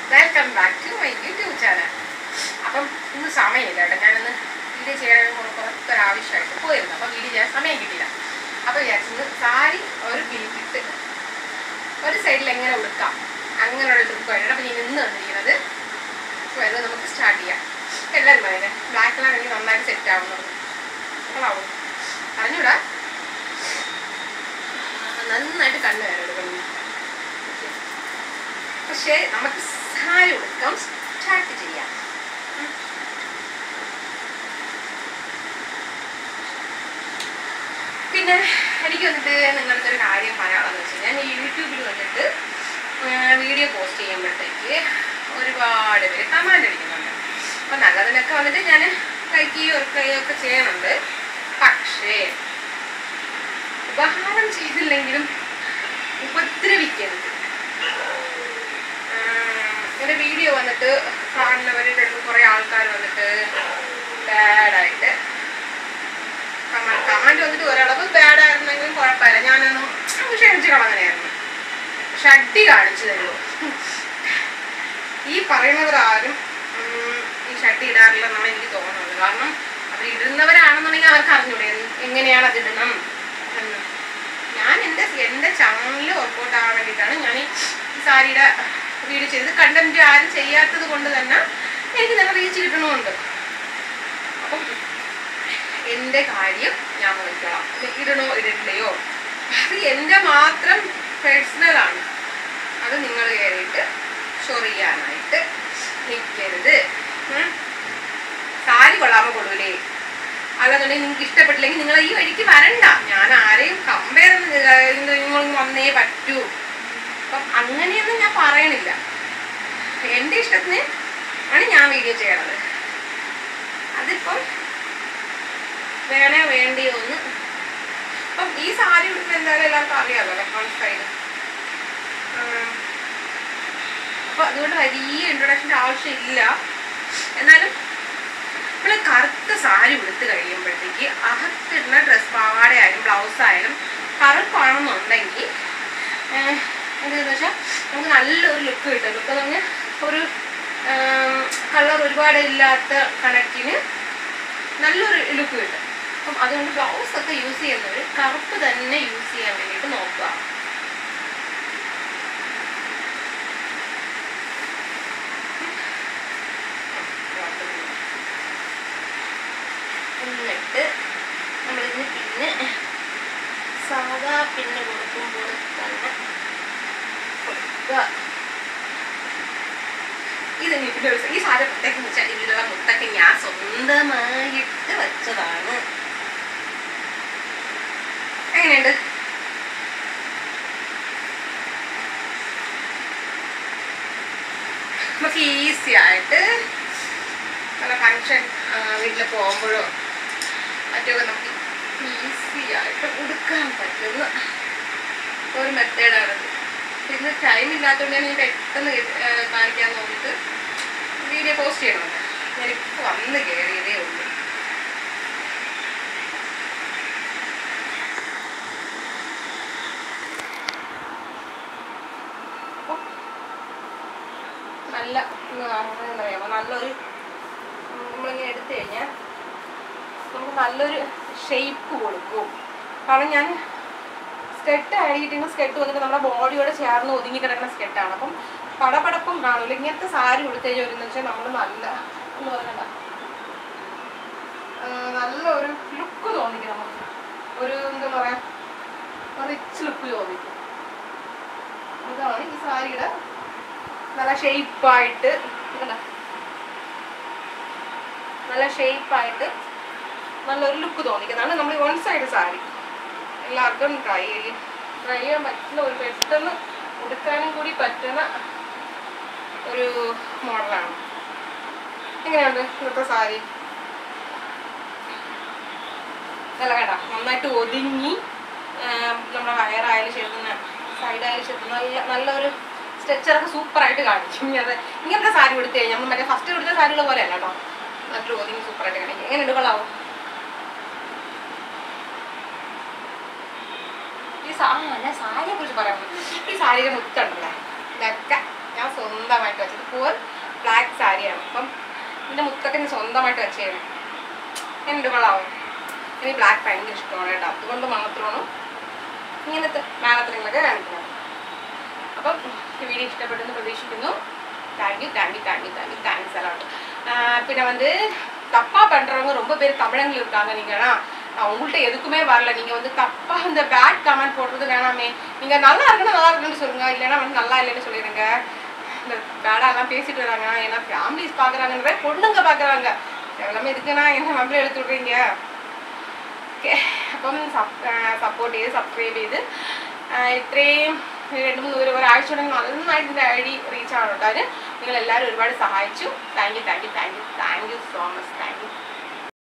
Welcome back to my YouTube channel അപ്പം ഇന്ന് സമയമില്ല കേട്ടോ ഞാനിന്ന് വീഡിയോ ചെയ്യാൻ പുറത്തൊരു ആവശ്യമായിട്ട് പോയിരുന്നു അപ്പം വീഡിയോ ചെയ്യാൻ സമയം കിട്ടിയില്ല അപ്പോൾ വിചാരിച്ചത് സാരി ഒരു പീറ്റിട്ട് ഒരു സൈഡിൽ എങ്ങനെ ഉടുക്കാം അങ്ങനെയുള്ള ട്രിപ്പായിട്ടാണ് അപ്പം ഞാൻ ഇന്ന് വന്നിരിക്കുന്നത് സോ അത് നമുക്ക് സ്റ്റാർട്ട് ചെയ്യാം എല്ലാവരും പറയുന്നത് ബ്ലാക്ക് കളർ എനിക്ക് നന്നായിട്ട് സെറ്റ് ആവുന്നത് കളാവും അറിഞ്ഞൂടാ നന്നായിട്ട് കണ്ണ് വേറെ എടുക്കണം പക്ഷേ നമുക്ക് സാരി ഉടുക്കം സ്റ്റാർട്ട് ചെയ്യാം ഉം. പിന്നെ എനിക്ക് വന്നിട്ട് നിങ്ങളുടെ ഒരു കാര്യം പറയാനുള്ളത് വെച്ച് കഴിഞ്ഞാൽ ഞാൻ യൂട്യൂബിൽ വന്നിട്ട് വീഡിയോ പോസ്റ്റ് ചെയ്യുമ്പോഴത്തേക്ക് ഒരുപാട് പേര് കമാൻഡ് അടിക്കുന്നുണ്ട് അപ്പം നല്ലതിനൊക്കെ വന്നിട്ട് ഞാൻ കഴിക്കുകയോ ഒക്കെ ഒക്കെ ചെയ്യണുണ്ട് പക്ഷേ ഉപഹാരം ചെയ്തില്ലെങ്കിലും ഉപദ്രവിക്കരുത് എൻ്റെ വീഡിയോ വന്നിട്ട് കാണുന്നവരുടെ കുറേ ആൾക്കാർ വന്നിട്ട് ബാഡായിട്ട് കമന്റ് കമന്റ് വന്നിട്ട് ഒരളവ് ബാഡായിരുന്നെങ്കിലും കുഴപ്പമില്ല ഞാനൊന്നും ക്ഷണിച്ചു കളങ്ങനെയായിരുന്നു പക്ഷെ അടി കാണിച്ചു തരുമോ ഈ പറയുന്നവരാരും ഉം, ഈ ഷട്ടി ഇടാറില്ലെന്നാണ് എനിക്ക് തോന്നുന്നത് കാരണം അവർ ഇടുന്നവരാണെന്നുണ്ടെങ്കിൽ അവർക്ക് അറിഞ്ഞൂടെ എൻ- എങ്ങനെയാണ് അത് ഇടണം എന്ന് ഞാൻ എൻ്റെ എൻ്റെ ചാനലിൽ വർക്കൗട്ട് ആവാൻ വേണ്ടിയിട്ടാണ് ഞാൻ ഈ സാരിയുടെ വീഡിയോ ചെയ്തത് കണ്ടന്റ് ആരും ചെയ്യാത്തത് കൊണ്ട് തന്നെ എനിക്ക് നല്ല റീച്ച് കിട്ടണമുണ്ട് അപ്പം എൻ്റെ കാര്യം ഞാൻ നോക്കണം ഇടണോ ഇടണ്ടയോ അത് എൻ്റെ മാത്രം പേഴ്സണലാണ് അത് നിങ്ങൾ കയറിയിട്ട് ചൊറിയാനായിട്ട് നിൽക്കരുത് ഉം. സാരി കൊള്ളാമോ കൊള്ളൂലേ അല്ലാന്നുണ്ടെങ്കിൽ നിങ്ങൾക്ക് ഇഷ്ടപ്പെട്ടില്ലെങ്കിൽ നിങ്ങൾ ഈ വഴിക്ക് വരണ്ട ഞാൻ ആരെയും കമ്പയർ നിങ്ങൾ വന്നേ പറ്റൂ അപ്പം അങ്ങനെയൊന്നും ഞാൻ പറയണില്ല എൻ്റെ ഇഷ്ടത്തിന് ആണ് ഞാൻ വീഡിയോ ചെയ്യണത് അതിപ്പം വേണേ വേണ്ടിയോ എന്ന് അപ്പം ഈ സാരി ഉടുപ്പ് എന്തായാലും എല്ലാവർക്കും അറിയാമല്ലോ ലെഫ്റ്റ് സ്റ്റൈൽ അപ്പോൾ അതുകൊണ്ട് വലിയ ഇൻട്രൊഡക്ഷൻ്റെ ആവശ്യമില്ല എന്നാലും നമ്മൾ കറുത്ത സാരി ഉടുത്ത് കഴിയുമ്പോഴത്തേക്ക് അകത്തിടുന്ന ഡ്രസ് പാവാടയായാലും ബ്ലൗസ് ആയാലും കറുപ്പാണെന്നുണ്ടെങ്കിൽ എന്താണെന്ന് വെച്ചാൽ നമുക്ക് നല്ലൊരു ലുക്ക് കിട്ടും ലുക്ക് എന്ന് പറഞ്ഞാൽ ഒരു കളർ ഒരുപാട് ഇല്ലാത്ത കണക്കിന് നല്ലൊരു ലുക്ക് കിട്ടും അപ്പം അതുകൊണ്ട് ബ്ലൗസ് ഒക്കെ യൂസ് ചെയ്യുന്നവർ കറുപ്പ് തന്നെ യൂസ് ചെയ്യാൻ വേണ്ടിയിട്ട് നോക്കുക എന്നിട്ട് നമ്മളിതിന് പിന്നെ സാധാ പിന്നെ കൊടുക്കുമ്പോൾ തന്നെ കൊടുക്കുക ഇത് ഇതിന്റെ ഒരു- ഈ സാധനം പ്രത്യേകം വെച്ചാൽ ഇതിലുള്ള മുട്ടൊക്കെ ഞാൻ സ്വന്തമായിട്ട് വെച്ചതാണ് എങ്ങനെയുണ്ട് നമുക്ക് ഈസി ആയിട്ട് പല ഫങ്ഷൻ വീട്ടിൽ പോകുമ്പോഴോ മറ്റൊക്കെ നമുക്ക് ഈസി ആയിട്ട് ഉടുക്കാൻ പറ്റുന്ന ഒരു മെത്തേഡാണത് പിന്നെ ടൈം ഇല്ലാത്തതുകൊണ്ട് ഞാൻ പെട്ടെന്ന് കേ- ആ, കാണിക്കാൻ തോന്നിയിട്ട് വീഡിയോ പോസ്റ്റ് ചെയ്യണമല്ലോ ഞാനിപ്പോൾ വന്ന് കയറിയതേ ഉള്ളൂ അപ്പൊ നല്ല എന്താ പറയുക നല്ലൊരു ഉം, നമ്മളിങ്ങനെ എടുത്തു കഴിഞ്ഞാൽ നമുക്ക് നല്ലൊരു ഷേപ്പ് കൊടുക്കും കാരണം ഞാൻ സ്കെട്ട് അഴിയിട്ടിങ്ങനെ സ്കെട്ട് വന്നിട്ട് നമ്മുടെ ബോഡിയോട് ചേർന്ന് ഒതുങ്ങി കിടക്കുന്ന സ്കെട്ടാണ് അപ്പം പടപടപ്പും കാണില്ല ഇങ്ങനത്തെ സാരി കൊടുത്തു കഴിഞ്ഞാൽ ഒരു വെച്ചാൽ നമ്മൾ നല്ല എന്ന് പറയണ്ട ആ, നല്ല ഒരു ലുക്ക് തോന്നിക്കും നമുക്ക് ഒരു എന്താ പറയാ റിച്ച് ലുക്ക് തോന്നിക്കും ഇതാണ് ഈ സാരിയുടെ നല്ല ഷേപ്പായിട്ട് നല്ല ഷേപ്പായിട്ട് നല്ലൊരു ലുക്ക് തോന്നിക്കുന്നതാണ് നമ്മൾ വൺ സൈഡ് സാരി എല്ലാവർക്കും ട്രൈ ചെയ്യും ട്രൈ ചെയ്യാൻ പറ്റുന്ന ഒരു പെട്ടെന്ന് ഉടുക്കാനും കൂടി പറ്റുന്ന ഒരു മോഡലാണ് എങ്ങനെയുണ്ട് ഇന്നത്തെ സാരി നല്ല കേട്ടോ നന്നായിട്ട് ഒതുങ്ങി ആം, നമ്മുടെ വയറായാലും ചെറുതുന്ന സൈഡായാലും ചെറുതുന്ന നല്ല നല്ലൊരു സ്ട്രെച്ചറൊക്കെ സൂപ്പറായിട്ട് കാണിക്കും ഇനി അത് ഇങ്ങനത്തെ സാരി കൊടുത്തു കഴിഞ്ഞാൽ നമ്മൾ മറ്റേ ഫസ്റ്റ് കൊടുത്ത സാരികൾ പോലെയല്ല കേട്ടോ നല്ലൊരു ഒതുങ്ങി സൂപ്പറായിട്ട് കാണിക്കും എങ്ങനെയുണ്ട് കൊള്ളാവോ ഈ സാ ആ ഞാൻ സാരിയെ കുറിച്ച് പറയാൻ ഈ സാരിയുടെ മുത്തുണ്ടല്ലേ ഇതൊക്കെ ഞാൻ സ്വന്തം സ്വന്തമായിട്ട് വെച്ചത് പൂർ ബ്ലാക്ക് സാരിയാണ് അപ്പം ഇതിൻ്റെ മുത്തൊക്കെ ഞാൻ സ്വന്തമായിട്ട് വെച്ചതാണ് എന്ത് കൊള്ളാവും എനിക്ക് ബ്ലാക്ക് ഭയങ്കര ഇഷ്ടമാണ് കേട്ടോ അതുകൊണ്ട് മാത്രമാണ് ഇങ്ങനത്തെ മാനത്തരങ്ങളൊക്കെ കാണിക്കുന്നത് അപ്പം ഈ വീഡിയോ ഇഷ്ടപ്പെട്ടെന്ന് പ്രതീക്ഷിക്കുന്നു thank you thank you thank you thank you thanks a lot பின்ன வந்து தப்பாக பண்ணுறவங்க ரொம்ப பேர் தமிழங்கள் இருக்காங்க நீங்கன்னா நான் உங்கள்கிட்ட எதுக்குமே வரல நீங்கள் வந்து தப்பாக இந்த பேட் கமெண்ட் போடுறது வேணாமே நீங்கள் நல்லா இருக்குன்னு நல்லா இருக்குன்னு சொல்லுங்கள் இல்லைன்னா வந்து நல்லா இல்லைன்னு சொல்லிடுங்க இந்த பேடாலாம் பேசிட்டு வராங்க ஏன்னா ஃபேமிலிஸ் பார்க்குறாங்கன்ற பொண்ணுங்க பார்க்குறாங்க எல்லாமே இதுக்குன்னா என்ன நம்மளே எடுத்து விட்றீங்க ഓക്കെ അപ്പം സപ്പോർട്ട് ചെയ്ത് സബ്സ്ക്രൈബ് ചെയ്ത് ആ, ഇത്രയും രണ്ട് മൂന്ന് ഒരു ഒരാഴ്ച കൊണ്ട് നന്നായിട്ട് എൻ്റെ ഐ ഡി റീച്ച് ആവണം കേട്ടോ അതിന് നിങ്ങൾ എല്ലാവരും ഒരുപാട് സഹായിച്ചു thank you thank you thank you thank you so much thank U